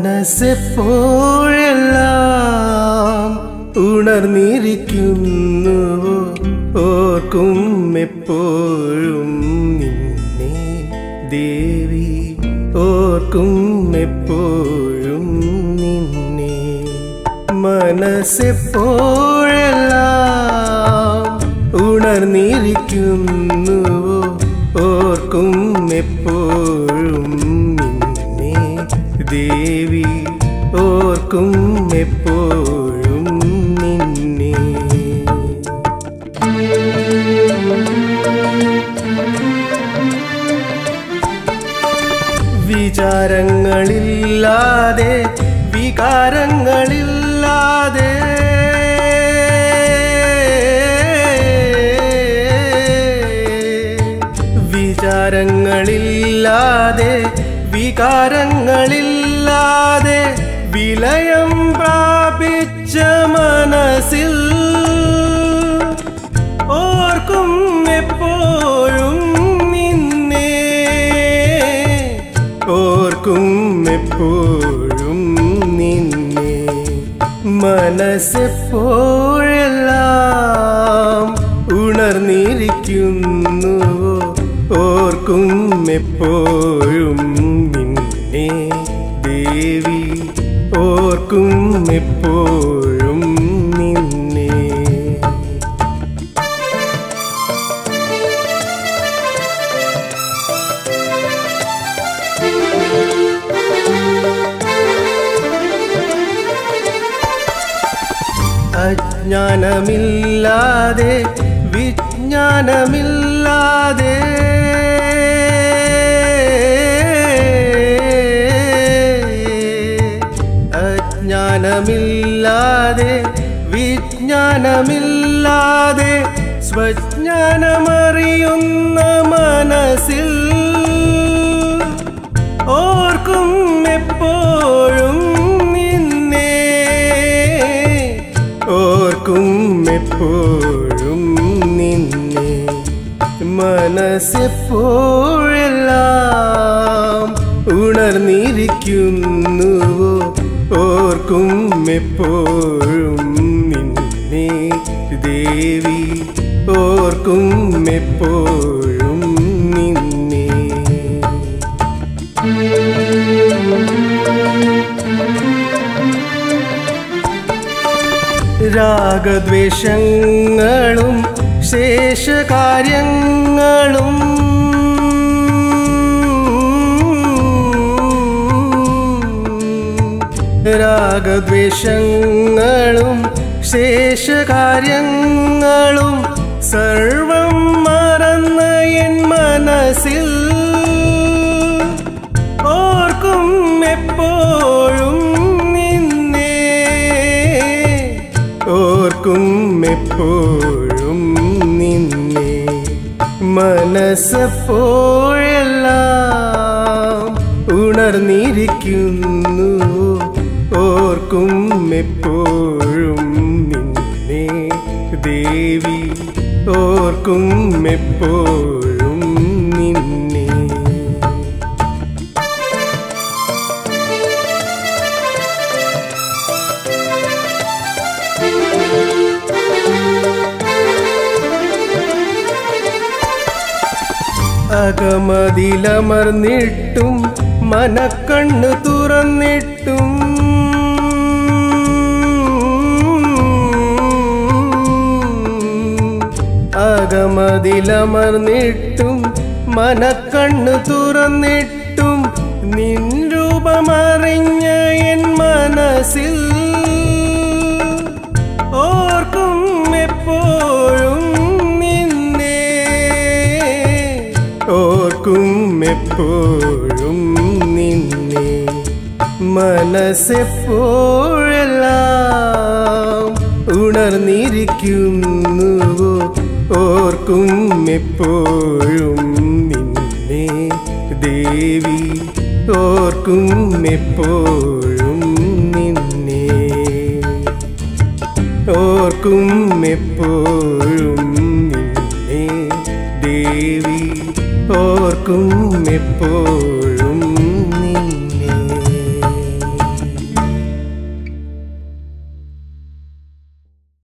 മനസ്സെപ്പോഴെല്ലാം ഉണർന്നിരിക്കുന്നു ഓർക്കും എപ്പോഴും നിന്നെ ദേവി ഓർക്കും എപ്പോഴും നിന്നെ മനസ്സെപ്പോഴെല്ലാം ഉണർന്നിരിക്കുന്നു ഓർക്കും എപ്പോഴും നിന്നെ ദേവി ഓർക്കും എപ്പോഴും നിന്നെ വിചാരങ്ങളില്ലാതെ വികാരങ്ങളില്ലാതെ വിചാരങ്ങളില്ലാതെ വികാരങ്ങളില്ലാതെ വിലയം പ്രാപിച്ച മനസ്സിൽ ഓർക്കും എപ്പോഴും നിന്നെ ഓർക്കും എപ്പോഴും നിന്നെ മനസ്സെപ്പോഴെല്ലാം ഉണർന്നിരിക്കുന്നു ഓർക്കും എപ്പോഴും നിന്നെ ദേവി ഓർക്കും എപ്പോഴും നിന്നെ അജ്ഞാനമില്ലാതെ വിജ്ഞാനമില്ലാതെ അജ്ഞാനമില്ലാതെ വിജ്ഞാനമില്ലാതെ സ്വജ്ഞാനമറിയുന്ന മനസ്സിൽ ഓർക്കും എപ്പോഴും നിന്നെ ഓർക്കും എപ്പോഴും നിന്നെ മനസ്സെപ്പോഴെല്ലാം ഉണർന്നിരിക്കുന്നു ഓർക്കും എപ്പോഴും നിന്നെ ദേവി ഓർക്കും എപ്പോഴും നിന്നെ രാഗദ്വേഷങ്ങളും ശേഷകാര്യങ്ങളും രാഗദ്വേഷങ്ങളും ശേഷകാര്യങ്ങളും സർവം മറന്ന എൻ മനസ്സിൽ ഓർക്കും എപ്പോഴും നിന്നെ ഓർക്കും എപ്പോഴും നിന്നെ മനസ്സെപ്പോഴെല്ലാം ഉണർന്നിരിക്കുന്നു ഓർക്കും എപ്പോഴും നിന്നെ ദേവി ഓർക്കും എപ്പോഴും നിന്നെ അകമതിലമർന്നിട്ടും മനക്കണ്ണ് തുറന്നിട്ടും അകമതിലമർന്നിട്ടും മനക്കണ്ണ് തുറന്നിട്ടും നിൻ രൂപമറിഞ്ഞ എൻ മനസ്സിൽ ഓർക്കും എപ്പോഴും നിന്നെ ഓർക്കും എപ്പോഴും നിന്നെ മനസ്സെപ്പോഴെല്ലാം ഉണർന്നിരിക്കുന്നു ഓർക്കും എപ്പോഴും നിന്നെ ദേവി ഓർക്കും എപ്പോഴും നിന്നെ ഓർക്കും എപ്പോഴും നിന്നെ ദേവി ഓർക്കും എപ്പോഴും